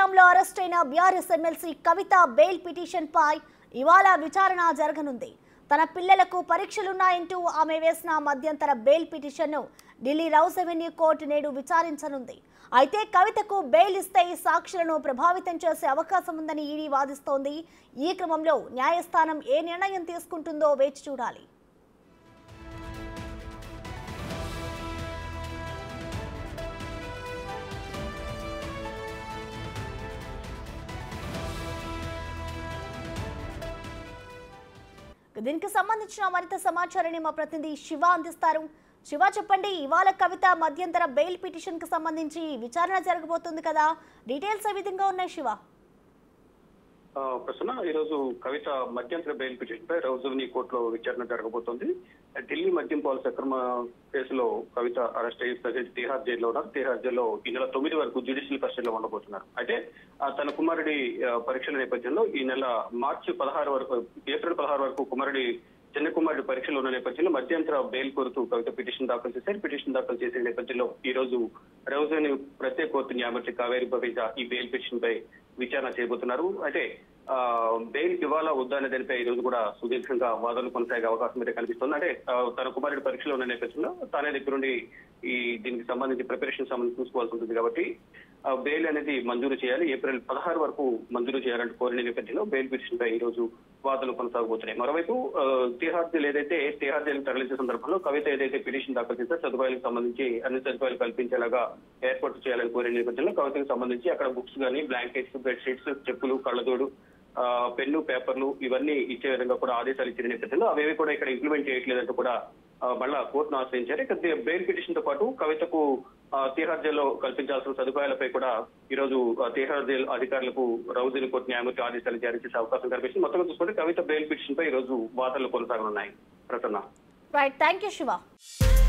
scam లో arrest అయిన BRS MLC Kavitha bail petition పై ఇవాళ విచారణ జరగనుంది తన పిల్లలకు పరీక్షలున్నాయంటూ ఆమె వేసిన మధ్యంతర బెయిల్ పిటిషన్ను ఢిల్లీ రౌస్ అవెన్యూ కోర్టు నేడు విచారించనుంది అయితే కవితకు బెయిల్ ఇస్తే ఈ సాక్షులను ప్రభావితం చేసే అవకాశం ఉందని ఈడీ వాదిస్తోంది ఈ క్రమంలో న్యాయస్థానం ఏ నిర్ణయం తీసుకుంటుందో వేచి చూడాలి దీనికి సంబంధించిన మరింత సమాచారాన్ని మా ప్రతినిధి శివ అందిస్తారు శివ చెప్పండి ఇవాళ కవిత మధ్యంతర బెయిల్ పిటిషన్ కి సంబంధించి విచారణ జరగబోతుంది కదా డీటెయిల్స్ ఏ విధంగా ఉన్నాయి శివ ఆ, ప్రసన్న ఈరోజు కవిత మధ్యంతర బెయిల్ పిటిషన్ పై రౌజుని కోర్టులో విచారణ జరగబోతోంది ఢిల్లీ మద్యం పాలసీ అక్రమ కేసులో కవిత అరెస్ట్ అయ్యి ప్రజెంట్ తిహార్ జైల్లో ఉన్నారు తిహార్ జైల్లో ఈ నెల తొమ్మిది వరకు జ్యుడిషియల్ కస్టడీలో ఉండబోతున్నారు అయితే ఆ, తన కుమారుడి ఆ, పరీక్షల నేపథ్యంలో ఈ నెల మార్చి పదహారు వరకు ఏప్రిల్ పదహారు వరకు కుమారుడి చిన్న కుమారుడి పరీక్షలు ఉన్న నేపథ్యంలో మధ్యంతర బెయిల్ కోరుతూ కవిత పిటిషన్ దాఖలు చేశారు పిటిషన్ దాఖలు చేసే నేపథ్యంలో ఈ రోజు రౌజని ప్రత్యేక కోర్టు న్యాయమూర్తి కావేరి భవిజ ఈ బెయిల్ పిటిషన్ పై విచారణ చేయబోతున్నారు అయితే ఆ, బెయిల్ ఇవ్వాలా వద్దా అనే దానిపై ఈ రోజు కూడా సుదీర్ఘంగా వాదనలు కొనసాగే అవకాశం అయితే కనిపిస్తుంది అంటే ఆ, తన కుమారుడి పరీక్షలో ఉన్న నేపథ్యంలో తానే దగ్గరుండి ఈ దీనికి సంబంధించి ప్రిపరేషన్ సంబంధించి చూసుకోవాల్సి ఉంటుంది కాబట్టి ఆ, బెయిల్ అనేది మంజూరు చేయాలి ఏప్రిల్ పదహారు వరకు మంజూరు చేయాలంటూ కోరిన నేపథ్యంలో బెయిల్ పిటిషన్ పై ఈ రోజు వాదనలు కొనసాగబోతున్నాయి మరోవైపు ఆ, తిహార్ జైలు ఏదైతే తిహార్ జైలు తరలించే సందర్భంలో కవిత ఏదైతే పిటిషన్ దాఖలు చేస్తే సదుపాయాలకు సంబంధించి అన్ని సదుపాయాలు కల్పించేలాగా ఏర్పాటు చేయాలని కోరిన నేపథ్యంలో కవితకు సంబంధించి అక్కడ బుక్స్ కానీ బ్లాంకెట్స్ బెడ్షీట్స్ చెప్పులు కళ్ళజోడు ఆ, పెన్ను పేపర్లు ఇవన్నీ ఇచ్చే విధంగా కూడా ఆదేశాలు ఇచ్చిన నేపథ్యంలో అవేవి కూడా ఇక్కడ ఇంప్లిమెంట్ చేయట్లేదంటూ కూడా ఆ, మళ్ళా కోర్టును ఆశ్రయించారు ఇక ది- బెయిల్ పిటిషన్ తో పాటు కవితకు ఆ, తిహార్ జైల్లో కల్పించాల్సిన సదుపాయాలపై కూడా ఈ రోజు ఆ, తిహార్ జైలు అధికారులకు రౌజీని కోర్టు న్యాయమూర్తి ఆదేశాలు జారీ చేసే అవకాశం కనిపిస్తుంది మొత్తంగా చూసుకుంటే కవిత బెయిల్ పిటిషన్ పై ఈ రోజు వాదనలు కొనసాగనున్నాయి Prasanna right thank you Shiva